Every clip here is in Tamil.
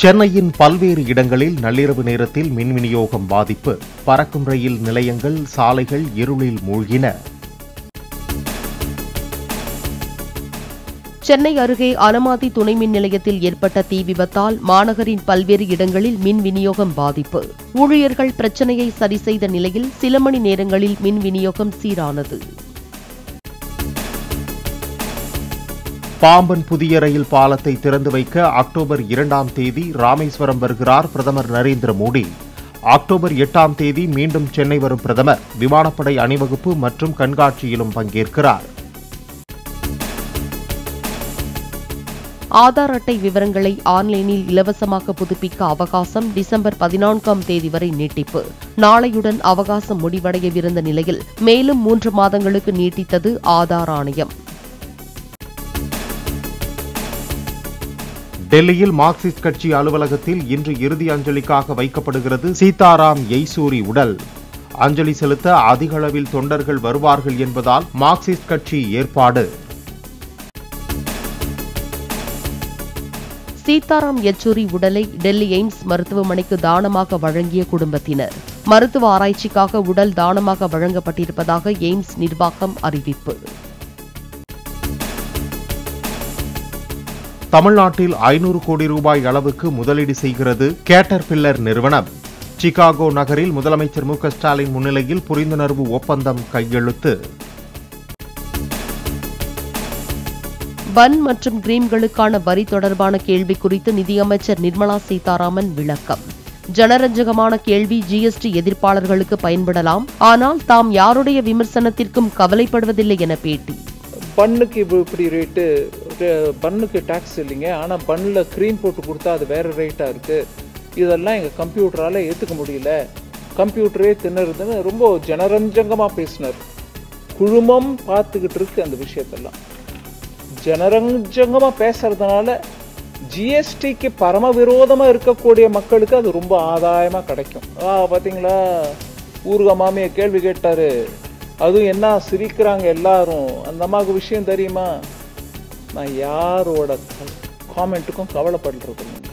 சென்னையின் பல்வேறு இடங்களில் நள்ளிரவு நேரத்தில் மின் விநியோகம் பாதிப்பு பறக்கும் ரயில் நிலையங்கள் சாலைகள் இருளில் மூழ்கின சென்னை அருகே அனமாதி துணை மின் நிலையத்தில் ஏற்பட்ட தீ விபத்தால் மாநகரின் பல்வேறு இடங்களில் மின் விநியோகம் பாதிப்பு ஊழியர்கள் பிரச்சனையை சரி செய்த நிலையில் சில மணி நேரங்களில் மின் விநியோகம் சீரானது பாம்பன் புதிய ரயில் பாலத்தை திறந்து வைக்க அக்டோபர் இரண்டாம் தேதி ராமேஸ்வரம் வருகிறார் பிரதமர் நரேந்திர மோடி அக்டோபர் எட்டாம் தேதி மீண்டும் சென்னை வரும் பிரதமர் விமானப்படை அணிவகுப்பு மற்றும் கண்காட்சியிலும் பங்கேற்கிறார் ஆதார் அட்டை விவரங்களை ஆன்லைனில் இலவசமாக புதுப்பிக்க அவகாசம் டிசம்பர் பதினான்காம் தேதி வரை நீட்டிப்பு நாளையுடன் அவகாசம் முடிவடையவிருந்த நிலையில் மேலும் மூன்று மாதங்களுக்கு நீட்டித்தது ஆதார் ஆணையம் டெல்லியில் மார்க்சிஸ்ட் கட்சி அலுவலகத்தில் இன்று இறுதி அஞ்சலிக்காக வைக்கப்படுகிறது சீதாராம் யெய்சூரி உடல் அஞ்சலி செலுத்த அதிக அளவில் தொண்டர்கள் வருவார்கள் என்பதால் மார்க்சிஸ்ட் கட்சி ஏற்பாடு சீதாராம் யெச்சூரி உடலை டெல்லி எய்ம்ஸ் மருத்துவமனைக்கு தானமாக வழங்கிய குடும்பத்தினர் மருத்துவ ஆராய்ச்சிக்காக உடல் தானமாக வழங்கப்பட்டிருப்பதாக எய்ம்ஸ் நிர்வாகம் அறிவிப்பு தமிழ்நாட்டில் ஐநூறு கோடி ரூபாய் அளவுக்கு முதலீடு செய்கிறது கேட்டர் பில்லர் நிறுவனம் சிகாகோ நகரில் முதலமைச்சர் மு க ஸ்டாலின் முன்னிலையில் புரிந்துணர்வு ஒப்பந்தம் கையெழுத்து பன் மற்றும் கிரீம்களுக்கான வரி தொடர்பான கேள்வி குறித்து நிதியமைச்சர் நிர்மலா சீதாராமன் விளக்கம் ஜனரஞ்சகமான கேள்வி ஜிஎஸ்டி எதிர்ப்பாளர்களுக்கு பயன்படலாம் ஆனால் தாம் யாருடைய விமர்சனத்திற்கும் கவலைப்படுவதில்லை என பேட்டி பண்ணுக்கு இப்போ இப்படி ரேட்டு பண்ணுக்கு டேக்ஸ் இல்லைங்க ஆனால் பண்ணில் க்ரீம் போட்டு கொடுத்தா அது வேறு ரேட்டாக இருக்குது இதெல்லாம் எங்கள் கம்ப்யூட்டரால் ஏற்றுக்க முடியல கம்ப்யூட்டரே தின்னுறதுன்னு ரொம்ப ஜனரஞ்சங்கமாக பேசினார் குழுமம் பார்த்துக்கிட்டு இருக்கு அந்த விஷயத்தெல்லாம் ஜனரஞ்சங்கமாக பேசுறதுனால ஜிஎஸ்டிக்கு பரம விரோதமாக இருக்கக்கூடிய மக்களுக்கு அது ரொம்ப ஆதாயமாக கிடைக்கும் ஆ பார்த்தீங்களா ஊருக மாமியை கேள்வி கேட்டாரு அதுவும் என்ன சிரிக்கிறாங்க எல்லாரும் அந்த அம்மாவுக்கு விஷயம் தெரியுமா நான் யாரோட காமெண்ட்டுக்கும் கவலைப்படுறது இல்லைங்க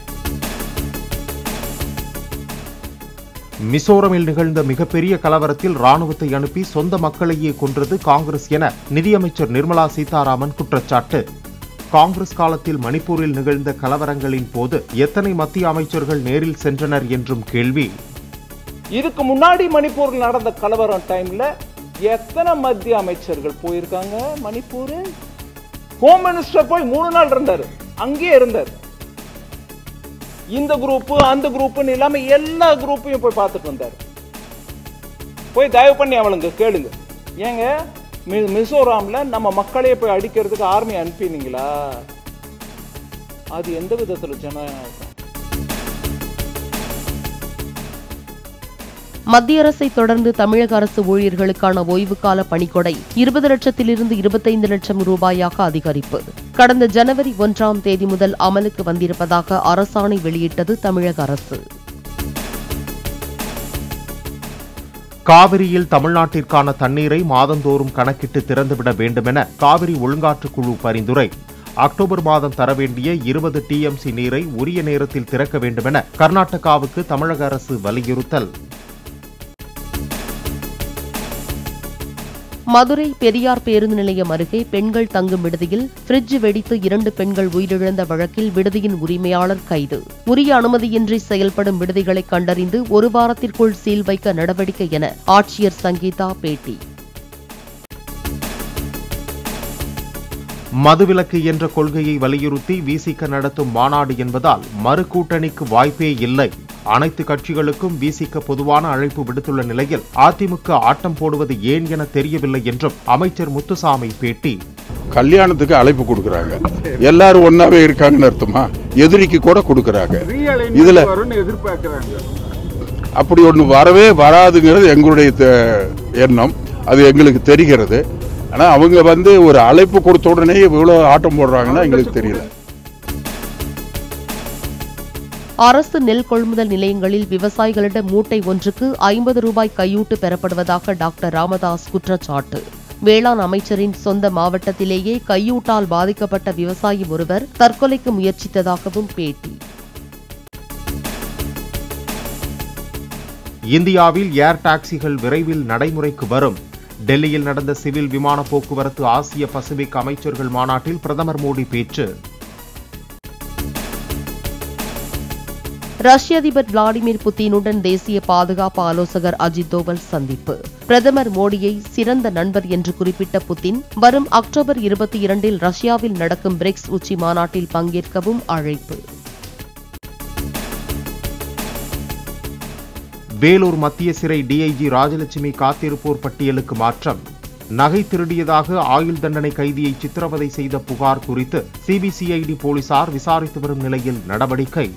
மிசோரமில் நிகழ்ந்த மிகப்பெரிய கலவரத்தில் ராணுவத்தை அனுப்பி சொந்த மக்களையே கொன்றது காங்கிரஸ் என நிதியமைச்சர் நிர்மலா சீதாராமன் குற்றச்சாட்டு காங்கிரஸ் காலத்தில் மணிப்பூரில் நிகழ்ந்த கலவரங்களின் போது எத்தனை மத்திய அமைச்சர்கள் நேரில் சென்றனர் என்றும் கேள்வி இதுக்கு முன்னாடி மணிப்பூரில் நடந்த கலவரம் டைம்ல எத்தனை மத்திய அமைச்சர்கள் போயிருக்காங்க மணிப்பூர் ஹோம் மினிஸ்டர் போய் மூணு நாள் இருந்தாரு அங்கேயே இருந்தார் இந்த குரூப் அந்த குரூப்னு இல்லாம எல்லா குரூப்பையும் போய் பார்த்துட்டு வந்தார் போய் தயவு பண்ணி அவளுங்க கேளுங்க ஏங்க மி- மிசோராம்ல நம்ம மக்களையே போய் அடிக்கிறதுக்கு ஆர்மி அனுப்பினீங்களா அது எந்த விதத்துல ஜனநாயகம் மத்திய அரசை தொடர்ந்து தமிழக அரசு ஊழியர்களுக்கான ஓய்வுகால பணிக்கொடை இருபது லட்சத்திலிருந்து இருபத்தைந்து லட்சம் ரூபாயாக அதிகரிப்பு கடந்த ஜனவரி ஒன்றாம் தேதி முதல் அமலுக்கு வந்திருப்பதாக அரசாணை வெளியிட்டது தமிழக அரசு காவிரியில் தமிழ்நாட்டிற்கான தண்ணீரை மாதந்தோறும் கணக்கிட்டு திறந்துவிட வேண்டுமென காவிரி ஒழுங்காற்றுக் குழு பரிந்துரை அக்டோபர் மாதம் தர வேண்டிய இருபது டிஎம்சி நீரை உரிய நேரத்தில் திறக்க வேண்டுமென கர்நாடகாவுக்கு தமிழக அரசு வலியுறுத்தல் மதுரை பெரியார் பேருந்து நிலையம் அருகே பெண்கள் தங்கும் விடுதியில் ஃபிரிட்ஜ் வெடித்து இரண்டு பெண்கள் உயிரிழந்த வழக்கில் விடுதியின் உரிமையாளர் கைது உரிய அனுமதியின்றி செயல்படும் விடுதிகளை கண்டறிந்து ஒரு வாரத்திற்குள் சீல் வைக்க நடவடிக்கை என ஆட்சியர் சங்கீதா பேட்டி மதுவிலக்கு என்ற கொள்கையை வலியுறுத்தி விசிக நடத்தும் மாநாடு என்பதால் மறு கூட்டணிக்கு வாய்ப்பே இல்லை அனைத்து கட்சிகளுக்கும் விசிக பொதுவான அழைப்பு விடுத்துள்ள நிலையில் அதிமுக ஆட்டம் போடுவது ஏன் என தெரியவில்லை என்றும் அமைச்சர் முத்துசாமி பேட்டி கல்யாணத்துக்கு அழைப்பு கொடுக்கறாங்க எல்லாரும் ஒன்னாவே இருக்காங்கன்னு அர்த்தமா எதிரிக்கு கூட கொடுக்கறாங்க இதுல அப்படி ஒண்ணு வரவே வராதுங்கிறது எங்களுடைய த- எண்ணம் அது எங்களுக்கு தெரிகிறது ஆனா அவங்க வந்து ஒரு அழைப்பு கொடுத்த உடனே இவ்வளவு ஆட்டம் போடுறாங்கன்னா எங்களுக்கு தெரியல அரசு நெல் கொள்முதல் நிலையங்களில் விவசாயிகளிடம் மூட்டை ஒன்றுக்கு ஐம்பது ரூபாய் கையூட்டு பெறப்படுவதாக டாக்டர் ராமதாஸ் குற்றச்சாட்டு வேளாண் அமைச்சரின் சொந்த மாவட்டத்திலேயே கையூட்டால் பாதிக்கப்பட்ட விவசாயி ஒருவர் தற்கொலைக்கு முயற்சித்ததாகவும் பேட்டி இந்தியாவில் ஏர் டாக்ஸிகள் விரைவில் நடைமுறைக்கு வரும் டெல்லியில் நடந்த சிவில் விமான போக்குவரத்து ஆசிய பசிபிக் அமைச்சர்கள் மாநாட்டில் பிரதமர் மோடி பேச்சு ரஷ்ய அதிபர் விளாடிமிர் புட்டினுடன் தேசிய பாதுகாப்பு ஆலோசகர் அஜித் தோவல் சந்திப்பு பிரதமர் மோடியை சிறந்த நண்பர் என்று குறிப்பிட்ட புட்டின் வரும் அக்டோபர் இருபத்தி இரண்டில் ரஷ்யாவில் நடக்கும் பிரிக்ஸ் உச்சி மாநாட்டில் பங்கேற்கவும் அழைப்பு வேலூர் மத்திய சிறை டிஐஜி ராஜலட்சுமி காத்திருப்போர் பட்டியலுக்கு மாற்றம் நகை திருடியதாக ஆயுள் தண்டனை கைதியை சித்திரவதை செய்த புகார் குறித்து சிபிசிஐடி போலீசார் விசாரித்து வரும் நிலையில் நடவடிக்கை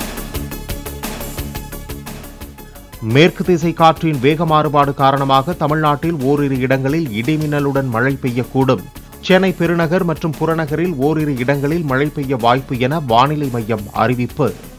மேற்கு திசை காற்றின் வேக மாறுபாடு காரணமாக தமிழ்நாட்டில் ஓரிரு இடங்களில் இடிமின்னலுடன் மழை பெய்யக்கூடும் சென்னை பெருநகர் மற்றும் புறநகரில் ஓரிரு இடங்களில் மழை பெய்ய வாய்ப்பு என வானிலை மையம் அறிவிப்பு